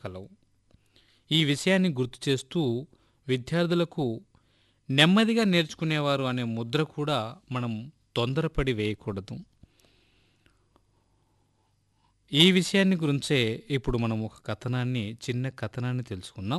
కలవు ఈ విషయాన్ని గుర్తు చేస్తూ విద్యార్థులకు నెమ్మదిగా నేర్చుకునేవారు అనే ముద్ర కూడా మనం తొందరపడి వేయకూడదు ఈ విషయాన్ని గురించే ఇప్పుడు మనం ఒక కథనాన్ని చిన్న కథనాన్ని తెలుసుకుందాం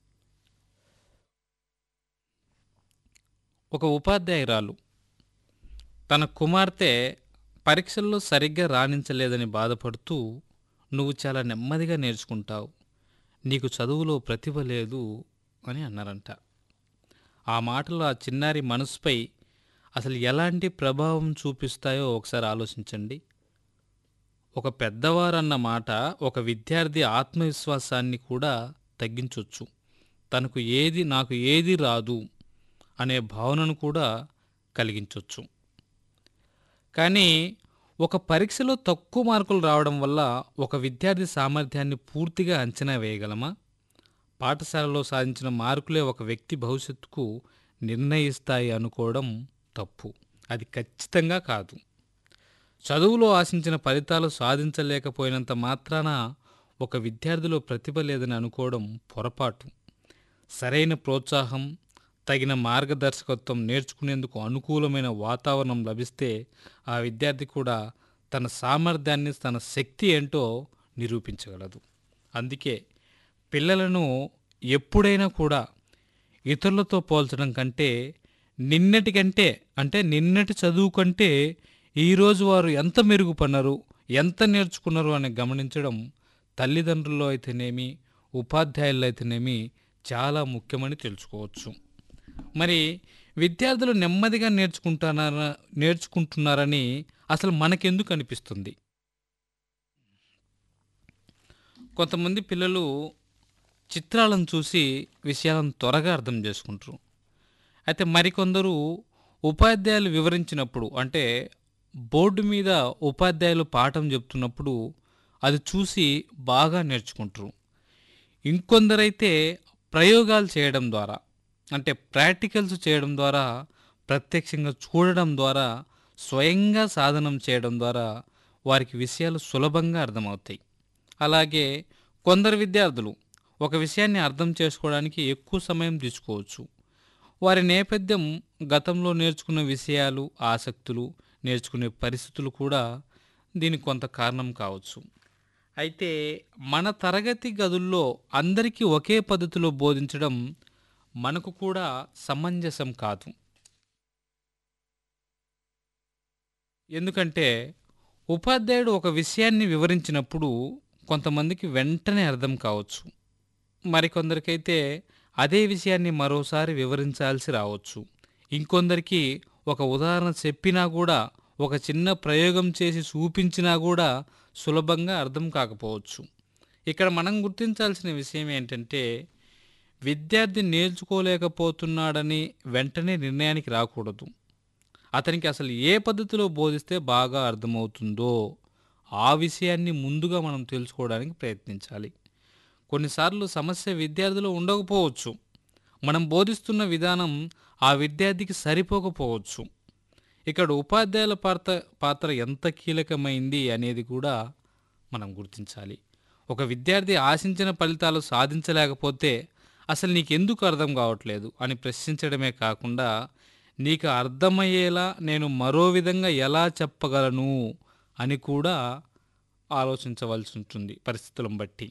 ఒక ఉపాధ్యాయురాలు తన కుమార్తె పరీక్షల్లో సరిగ్గా రాణించలేదని బాధపడుతూ నువ్వు చాలా నెమ్మదిగా నేర్చుకుంటావు నీకు చదువులో ప్రతిభ లేదు అని అన్నారంట ఆ మాటలు ఆ చిన్నారి మనసుపై అసలు ఎలాంటి ప్రభావం చూపిస్తాయో ఒకసారి ఆలోచించండి ఒక పెద్దవారన్న మాట ఒక విద్యార్థి ఆత్మవిశ్వాసాన్ని కూడా తగ్గించవచ్చు తనకు ఏది నాకు ఏది రాదు అనే భావనను కూడా కలిగించవచ్చు కానీ ఒక పరీక్షలో తక్కువ మార్కులు రావడం వల్ల ఒక విద్యార్థి సామర్థ్యాన్ని పూర్తిగా అంచనా వేయగలమా పాఠశాలలో సాధించిన మార్కులే ఒక వ్యక్తి భవిష్యత్తుకు నిర్ణయిస్తాయి అనుకోవడం తప్పు అది ఖచ్చితంగా కాదు చదువులో ఆశించిన ఫలితాలు సాధించలేకపోయినంత మాత్రాన ఒక విద్యార్థిలో ప్రతిభ లేదని అనుకోవడం పొరపాటు సరైన ప్రోత్సాహం తగిన మార్గదర్శకత్వం నేర్చుకునేందుకు అనుకూలమైన వాతావరణం లభిస్తే ఆ విద్యార్థి కూడా తన సామర్థ్యాన్ని తన శక్తి ఏంటో నిరూపించగలదు అందుకే పిల్లలను ఎప్పుడైనా కూడా ఇతరులతో పోల్చడం కంటే నిన్నటి కంటే అంటే నిన్నటి చదువు కంటే ఈరోజు వారు ఎంత మెరుగుపన్నారు ఎంత నేర్చుకున్నారు అని గమనించడం తల్లిదండ్రుల్లో అయితేనేమి ఉపాధ్యాయుల్లో అయితేనేమి చాలా ముఖ్యమని తెలుసుకోవచ్చు మరి విద్యార్థులు నెమ్మదిగా నేర్చుకుంటున్నారా నేర్చుకుంటున్నారని అసలు మనకెందుకు అనిపిస్తుంది కొంతమంది పిల్లలు చిత్రాలను చూసి విషయాలను త్వరగా అర్థం చేసుకుంటారు అయితే మరికొందరు ఉపాధ్యాయులు వివరించినప్పుడు అంటే బోర్డు మీద ఉపాధ్యాయులు పాఠం చెప్తున్నప్పుడు అది చూసి బాగా నేర్చుకుంటారు ఇంకొందరైతే ప్రయోగాలు చేయడం ద్వారా అంటే ప్రాక్టికల్స్ చేయడం ద్వారా ప్రత్యక్షంగా చూడడం ద్వారా స్వయంగా సాధనం చేయడం ద్వారా వారికి విషయాలు సులభంగా అర్థమవుతాయి అలాగే కొందరు విద్యార్థులు ఒక విషయాన్ని అర్థం చేసుకోవడానికి ఎక్కువ సమయం తీసుకోవచ్చు వారి నేపథ్యం గతంలో నేర్చుకున్న విషయాలు ఆసక్తులు నేర్చుకునే పరిస్థితులు కూడా దీనికి కొంత కారణం కావచ్చు అయితే మన తరగతి గదుల్లో అందరికీ ఒకే పద్ధతిలో బోధించడం మనకు కూడా సమంజసం కాదు ఎందుకంటే ఉపాధ్యాయుడు ఒక విషయాన్ని వివరించినప్పుడు కొంతమందికి వెంటనే అర్థం కావచ్చు మరికొందరికైతే అదే విషయాన్ని మరోసారి వివరించాల్సి రావచ్చు ఇంకొందరికి ఒక ఉదాహరణ చెప్పినా కూడా ఒక చిన్న ప్రయోగం చేసి చూపించినా కూడా సులభంగా అర్థం కాకపోవచ్చు ఇక్కడ మనం గుర్తించాల్సిన విషయం ఏంటంటే విద్యార్థి నేర్చుకోలేకపోతున్నాడని వెంటనే నిర్ణయానికి రాకూడదు అతనికి అసలు ఏ పద్ధతిలో బోధిస్తే బాగా అర్థమవుతుందో ఆ విషయాన్ని ముందుగా మనం తెలుసుకోవడానికి ప్రయత్నించాలి కొన్నిసార్లు సమస్య విద్యార్థిలో ఉండకపోవచ్చు మనం బోధిస్తున్న విధానం ఆ విద్యార్థికి సరిపోకపోవచ్చు ఇక్కడ ఉపాధ్యాయుల పాత్ర పాత్ర ఎంత కీలకమైంది అనేది కూడా మనం గుర్తించాలి ఒక విద్యార్థి ఆశించిన ఫలితాలు సాధించలేకపోతే అసలు నీకెందుకు అర్థం కావట్లేదు అని ప్రశ్నించడమే కాకుండా నీకు అర్థమయ్యేలా నేను మరో విధంగా ఎలా చెప్పగలను అని కూడా ఆలోచించవలసి ఉంటుంది పరిస్థితులను బట్టి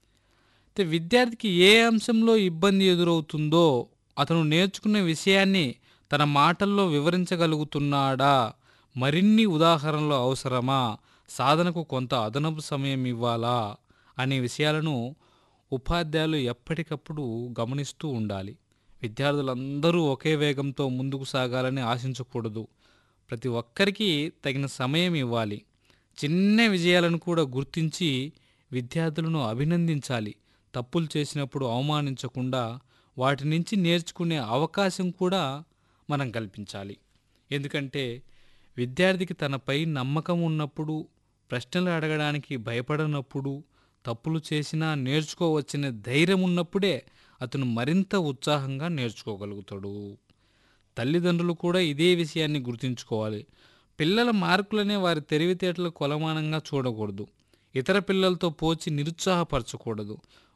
అయితే విద్యార్థికి ఏ అంశంలో ఇబ్బంది ఎదురవుతుందో అతను నేర్చుకున్న విషయాన్ని తన మాటల్లో వివరించగలుగుతున్నాడా మరిన్ని ఉదాహరణలు అవసరమా సాధనకు కొంత అదనపు సమయం ఇవ్వాలా అనే విషయాలను ఉపాధ్యాయులు ఎప్పటికప్పుడు గమనిస్తూ ఉండాలి విద్యార్థులందరూ ఒకే వేగంతో ముందుకు సాగాలని ఆశించకూడదు ప్రతి ఒక్కరికి తగిన సమయం ఇవ్వాలి చిన్న విజయాలను కూడా గుర్తించి విద్యార్థులను అభినందించాలి తప్పులు చేసినప్పుడు అవమానించకుండా వాటి నుంచి నేర్చుకునే అవకాశం కూడా మనం కల్పించాలి ఎందుకంటే విద్యార్థికి తనపై నమ్మకం ఉన్నప్పుడు ప్రశ్నలు అడగడానికి భయపడనప్పుడు తప్పులు చేసినా నేర్చుకోవచ్చనే ధైర్యం ఉన్నప్పుడే అతను మరింత ఉత్సాహంగా నేర్చుకోగలుగుతాడు తల్లిదండ్రులు కూడా ఇదే విషయాన్ని గుర్తుంచుకోవాలి పిల్లల మార్కులనే వారి తెలివితేటలు కొలమానంగా చూడకూడదు ఇతర పిల్లలతో పోచి నిరుత్సాహపరచకూడదు